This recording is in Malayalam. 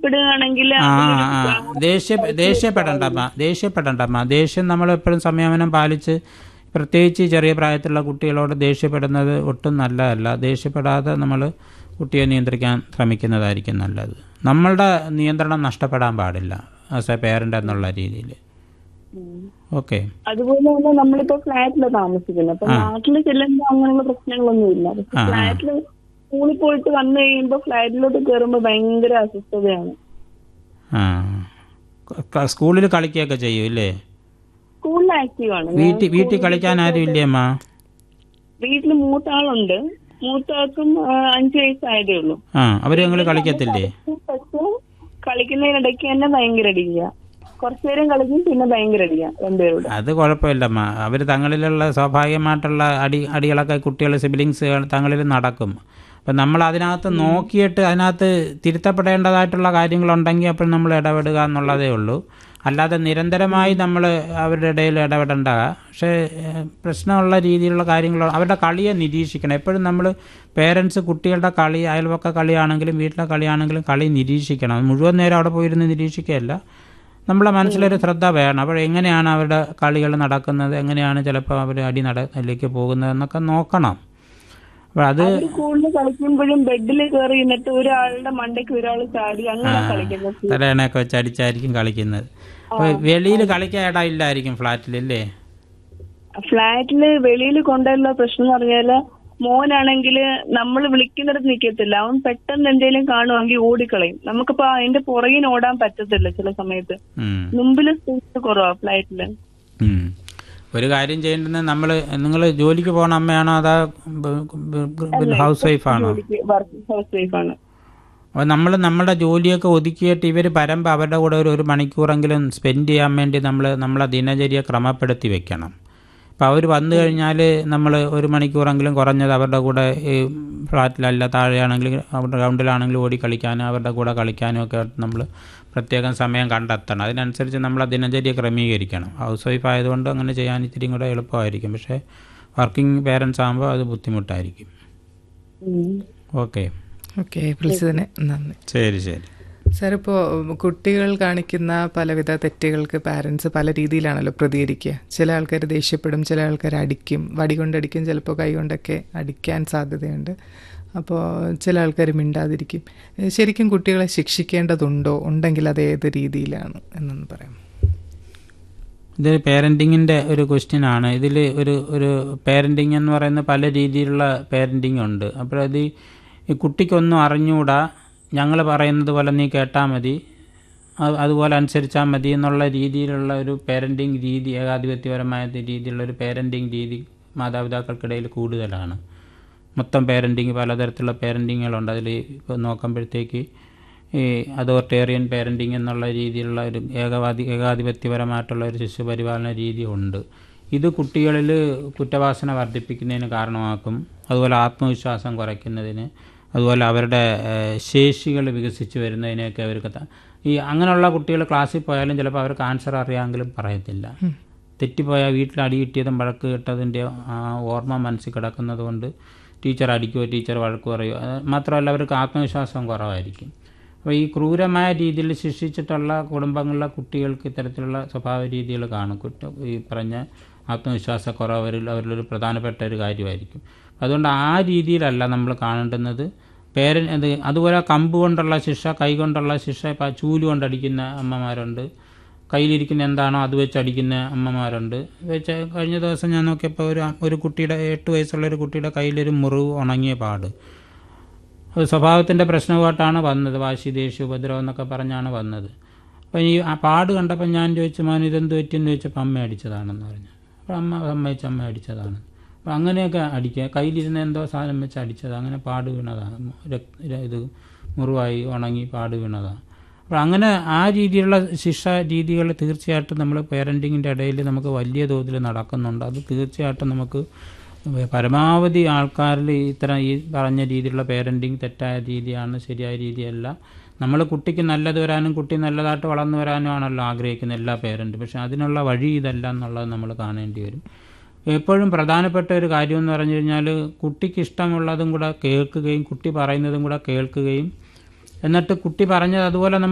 ദേഷ്യപ്പെടുകയാണെങ്കിൽ ആ ആ ദേഷ്യ ദേഷ്യപ്പെടണ്ടമ്മ ദേഷ്യപ്പെടണ്ടമ്മ ദേഷ്യം നമ്മൾ എപ്പോഴും സംയമനം പാലിച്ച് പ്രത്യേകിച്ച് ചെറിയ പ്രായത്തിലുള്ള കുട്ടികളോട് ദേഷ്യപ്പെടുന്നത് ഒട്ടും നല്ലതല്ല ദേഷ്യപ്പെടാതെ നമ്മൾ കുട്ടിയെ നിയന്ത്രിക്കാൻ ശ്രമിക്കുന്നതായിരിക്കും നല്ലത് നമ്മളുടെ നിയന്ത്രണം നഷ്ടപ്പെടാൻ പാടില്ല ആസ് എ പേരൻ്റ് എന്നുള്ള രീതിയിൽ ഓക്കെ അതുപോലെ തന്നെ നമ്മളിപ്പോ ഫ്ലാറ്റിലാണ് താമസിക്കുന്നത് അപ്പൊ നാട്ടിൽ ചെല്ലുമ്പോ അങ്ങനെയുള്ള പ്രശ്നങ്ങളൊന്നും ഇല്ല പക്ഷെ ഫ്ലാറ്റില് സ്കൂളിൽ പോയിട്ട് വന്നു കഴിയുമ്പോ ഫ്ലാറ്റിലോട്ട് കയറുമ്പോ ഭയങ്കര അസ്വസ്ഥതയാണ് ആ ക- സ്കൂളിൽ കളിക്കുകയൊക്കെ ചെയ്യും ഇല്ലേ സ്കൂളിൽ ആക്റ്റീവ് ആണ് വീട്ടിൽ വീട്ടിൽ കളിക്കാൻ ആരും ഇല്ലേ അമ്മ വീട്ടിൽ മൂത്ത ആളുണ്ട് മൂത്ത ആൾക്കും ആ, അഞ്ച് വയസ്സായതേ ഉള്ളൂ ആ അവർ ഞങ്ങൾ കളിക്കത്തില്ലേ പക്ഷെ കളിക്കുന്നതിനിടയ്ക്ക് തന്നെ ഭയങ്കര അടിക്കുക കുറച്ചു നേരം കളിക്കും പിന്നെ ഭയങ്കര അടിക്കുക രണ്ടുപേരോട് അത് കുഴപ്പമില്ലമ്മ അവർ തങ്ങളിലുള്ള സ്വാഭാവികമായിട്ടുള്ള അടി അടികളൊക്കെ കുട്ടികൾ സിബിലിങ്സ് തങ്ങളിൽ നടക്കും അപ്പം നമ്മൾ അതിനകത്ത് നോക്കിയിട്ട് അതിനകത്ത് തിരുത്തപ്പെടേണ്ടതായിട്ടുള്ള കാര്യങ്ങളുണ്ടെങ്കിൽ അപ്പോൾ നമ്മൾ ഇടപെടുക എന്നുള്ളതേ ഉള്ളൂ അല്ലാതെ നിരന്തരമായി നമ്മൾ അവരുടെ ഇടയിൽ ഇടപെടേണ്ട പക്ഷേ ഏഹ്, പ്രശ്നമുള്ള രീതിയിലുള്ള കാര്യങ്ങൾ അവരുടെ കളിയെ നിരീക്ഷിക്കണം എപ്പോഴും നമ്മൾ പേരൻസ് കുട്ടികളുടെ കളി അയൽവക്ക കളിയാണെങ്കിലും വീട്ടിലെ കളിയാണെങ്കിലും കളി നിരീക്ഷിക്കണം അത് മുഴുവൻ നേരം അവിടെ പോയിരുന്ന് നിരീക്ഷിക്കുകയല്ല നമ്മളെ മനസ്സിലൊരു ശ്രദ്ധ വേണം അപ്പോൾ എങ്ങനെയാണ് അവരുടെ കളികൾ നടക്കുന്നത് എങ്ങനെയാണ് ചിലപ്പോൾ അവർ അടി നടയിലേക്ക് പോകുന്നത് എന്നൊക്കെ നോക്കണം അപ്പോൾ അത് അവര് കൂടുതൽ കളിക്കുമ്പോഴും ബെഡിൽ കയറി നിന്നിട്ട് ഒരാളുടെ മണ്ടയ്ക്ക് ഒരാൾ ചാടി അങ്ങനെ കളിക്കുന്നത് തലയണയൊക്കെ വെച്ച് അടിച്ചായിരിക്കും കളിക്കുന്നത് അപ്പോൾ വെളിയിൽ കളിക്കാൻ ഇടം ഇല്ലായിരിക്കും ഫ്ലാറ്റിലല്ലേ ഫ്ലാറ്റില് വെളിയിൽ കൊണ്ടുവരുന്ന പ്രശ്നം എന്ന് പറഞ്ഞാല് മോനാണെങ്കിൽ നമ്മൾ വിളിക്കുന്നിടത്ത് നിൽക്കത്തില്ല അവൻ പെട്ടെന്ന് എന്തെങ്കിലും കാണുവാണെങ്കിൽ ഓടിക്കളയും നമുക്കിപ്പോ അതിന്റെ പുറകിന് ഓടാൻ പറ്റത്തില്ല ചില സമയത്ത് ഉം. മുമ്പില് സ്പേസ് കുറവാ ഫ്ലൈറ്റില് ഉം. ഒരു കാര്യം ചെയ്യേണ്ടത് നമ്മൾ നിങ്ങൾ ജോലിക്ക് പോകുന്ന അമ്മയാണോ അതാ ഹൗസ് വൈഫാണോ വർക്ക് ഹൗസ് വൈഫാണ് അപ്പോൾ നമ്മൾ നമ്മുടെ ജോലിയൊക്കെ ഒതുക്കിയിട്ട് ഇവർ പരമ്പ അവരുടെ കൂടെ ഒരു ഒരു മണിക്കൂറെങ്കിലും സ്പെൻഡ് ചെയ്യാൻ വേണ്ടി നമ്മൾ നമ്മളെ ദിനചര്യ ക്രമപ്പെടുത്തി വെക്കണം അപ്പോൾ അവർ വന്നു കഴിഞ്ഞാൽ നമ്മൾ ഒരു മണിക്കൂറെങ്കിലും കുറഞ്ഞത് അവരുടെ കൂടെ ഈ ഫ്ലാറ്റിലല്ല താഴെയാണെങ്കിലും അവരുടെ ഗ്രൗണ്ടിലാണെങ്കിലും ഓടി കളിക്കാനും അവരുടെ കൂടെ കളിക്കാനും ഒക്കെ നമ്മൾ പ്രത്യേകം സമയം കണ്ടെത്തണം അതിനനുസരിച്ച് നമ്മളെ ദിനചര്യ ക്രമീകരിക്കണം ഹൗസ് വൈഫ് ആയതുകൊണ്ട് അങ്ങനെ ചെയ്യാൻ ഇത്തിരി കൂടെ എളുപ്പമായിരിക്കും പക്ഷേ വർക്കിംഗ് പേരൻസ് ആകുമ്പോൾ അത് ബുദ്ധിമുട്ടായിരിക്കും ഓക്കെ ഓക്കെ വിളിച്ചതിന് നന്ദി ശരി ശരി സാർ ഇപ്പോൾ കുട്ടികൾ കാണിക്കുന്ന പലവിധ തെറ്റുകൾക്ക് പാരൻസ് പല രീതിയിലാണല്ലോ പ്രതികരിക്കുക ചില ആൾക്കാർ ദേഷ്യപ്പെടും ചില ആൾക്കാർ അടിക്കും വടി കൊണ്ടടിക്കും ചിലപ്പോൾ കൈ കൊണ്ടൊക്കെ അടിക്കാൻ സാധ്യതയുണ്ട് അപ്പോൾ ചില ആൾക്കാർ മിണ്ടാതിരിക്കും ഏഹ് ശരിക്കും കുട്ടികളെ ശിക്ഷിക്കേണ്ടതുണ്ടോ ഉണ്ടെങ്കിൽ അത് ഏത് രീതിയിലാണ് എന്നൊന്ന് പറയാം ഇത് പേരൻറ്റിങ്ങിൻ്റെ ഒരു ക്വസ്റ്റ്യൻ ആണ് ഇതിൽ ഒരു ഒരു പേരൻറ്റിങ് എന്ന് പറയുന്ന പല രീതിയിലുള്ള പേരൻറ്റിങ് ഉണ്ട് അപ്പോൾ അത് ഈ കുട്ടിക്കൊന്നും അറിഞ്ഞുകൂടാ ഞങ്ങൾ പറയുന്നത് പോലെ നീ കേട്ടാൽ മതി അത് അതുപോലെ അനുസരിച്ചാൽ മതി എന്നുള്ള രീതിയിലുള്ള ഒരു പേരൻറ്റിങ് രീതി ഏകാധിപത്യപരമായ രീതിയിലുള്ള ഒരു പേരൻറ്റിങ് രീതി മാതാപിതാക്കൾക്കിടയിൽ കൂടുതലാണ് മൊത്തം പേരൻറ്റിങ് പലതരത്തിലുള്ള പേരൻറ്റിങ്ങുകളുണ്ട് അതിൽ ഇപ്പോൾ നോക്കുമ്പോഴത്തേക്ക് ഈ അതോറിറ്റേറിയൻ പേരൻറ്റിങ് എന്നുള്ള രീതിയിലുള്ള ഒരു ഏകവാദി ഏകാധിപത്യപരമായിട്ടുള്ള ഒരു ശിശുപരിപാലന രീതി ഉണ്ട് ഇത് കുട്ടികളിൽ കുറ്റവാസന വർദ്ധിപ്പിക്കുന്നതിന് കാരണമാക്കും അതുപോലെ ആത്മവിശ്വാസം കുറയ്ക്കുന്നതിന് അതുപോലെ അവരുടെ ശേഷികൾ വികസിച്ച് വരുന്നതിനെയൊക്കെ അവർക്ക് ത- ഈ അങ്ങനെയുള്ള കുട്ടികൾ ക്ലാസ്സിൽ പോയാലും ചിലപ്പോൾ അവർക്ക് ആൻസർ അറിയാമെങ്കിലും പറയത്തില്ല തെറ്റിപ്പോയാൽ വീട്ടിൽ അടി കിട്ടിയതും വഴക്ക് കിട്ടതിൻ്റെ ആ ഓർമ്മ മനസ്സിൽ കിടക്കുന്നത് കൊണ്ട് ടീച്ചർ അടിക്കുമോ ടീച്ചർ വഴക്ക് പറയുമോ അത് മാത്രമല്ല അവർക്ക് ആത്മവിശ്വാസം കുറവായിരിക്കും അപ്പോൾ ഈ ക്രൂരമായ രീതിയിൽ ശിക്ഷിച്ചിട്ടുള്ള കുടുംബങ്ങളിലെ കുട്ടികൾക്ക് ഇത്തരത്തിലുള്ള സ്വഭാവ രീതികൾ കാണും കുറ്റ ഈ പറഞ്ഞ ആത്മവിശ്വാസക്കുറവ് അവരിൽ അവരിലൊരു പ്രധാനപ്പെട്ട ഒരു കാര്യമായിരിക്കും അതുകൊണ്ട് ആ രീതിയിലല്ല നമ്മൾ കാണേണ്ടുന്നത് പേരൻ അത് അതുപോലെ കമ്പ് കൊണ്ടുള്ള ശിക്ഷ കൈ കൊണ്ടുള്ള ശിക്ഷ ഇപ്പോൾ ചൂല് കൊണ്ടടിക്കുന്ന അമ്മമാരുണ്ട് കയ്യിലിരിക്കുന്ന എന്താണോ അത് വെച്ച് അടിക്കുന്ന അമ്മമാരുണ്ട് വെച്ച് കഴിഞ്ഞ ദിവസം ഞാൻ നോക്കിയപ്പോൾ ഒരു ഒരു കുട്ടിയുടെ എട്ട് വയസ്സുള്ള ഒരു കുട്ടിയുടെ കയ്യിലൊരു മുറിവ് ഉണങ്ങിയ പാട് അത് സ്വഭാവത്തിൻ്റെ പ്രശ്നമായിട്ടാണ് വന്നത് വാശി ദേഷ്യ ഉപദ്രവം എന്നൊക്കെ പറഞ്ഞാണ് വന്നത് അപ്പോൾ ഈ ആ പാട് കണ്ടപ്പോൾ ഞാൻ ചോദിച്ചു മോൻ ഇതെന്ത് പറ്റിയെന്ന് ചോദിച്ചപ്പോൾ അമ്മ അടിച്ചതാണെന്ന് പറഞ്ഞു അപ്പോൾ അമ്മ സമ്മതിച്ച് അമ്മ അടിച്ചതാണ് അപ്പോൾ അങ്ങനെയൊക്കെ അടിക്കുക കയ്യിലിരുന്ന് എന്തോ സാധനം വെച്ച് അടിച്ചത് അങ്ങനെ പാട് വീണതാണ് രക്ത ഇത് മുറിവായി ഉണങ്ങി പാട് വീണതാണ് അപ്പോൾ അങ്ങനെ ആ രീതിയിലുള്ള ശിക്ഷ രീതികൾ തീർച്ചയായിട്ടും നമ്മൾ പേരൻറ്റിങ്ങിൻ്റെ ഇടയിൽ നമുക്ക് വലിയ തോതിൽ നടക്കുന്നുണ്ട് അത് തീർച്ചയായിട്ടും നമുക്ക് പരമാവധി ആൾക്കാരിൽ ഇത്തരം ഈ പറഞ്ഞ രീതിയിലുള്ള പേരൻറ്റിങ് തെറ്റായ രീതിയാണ് ശരിയായ രീതിയല്ല നമ്മൾ കുട്ടിക്ക് നല്ലത് വരാനും കുട്ടി നല്ലതായിട്ട് വളർന്നു വരാനും ആണല്ലോ ആഗ്രഹിക്കുന്ന എല്ലാ പേരൻറ്റും പക്ഷെ അതിനുള്ള വഴി ഇതല്ല എന്നുള്ളത് നമ്മൾ കാണേണ്ടി വരും എപ്പോഴും പ്രധാനപ്പെട്ട ഒരു കാര്യം എന്ന് പറഞ്ഞു കഴിഞ്ഞാൽ കുട്ടിക്ക് ഇഷ്ടമുള്ളതും കൂടെ കേൾക്കുകയും കുട്ടി പറയുന്നതും കൂടെ കേൾക്കുകയും എന്നിട്ട് കുട്ടി പറഞ്ഞത് അതുപോലെ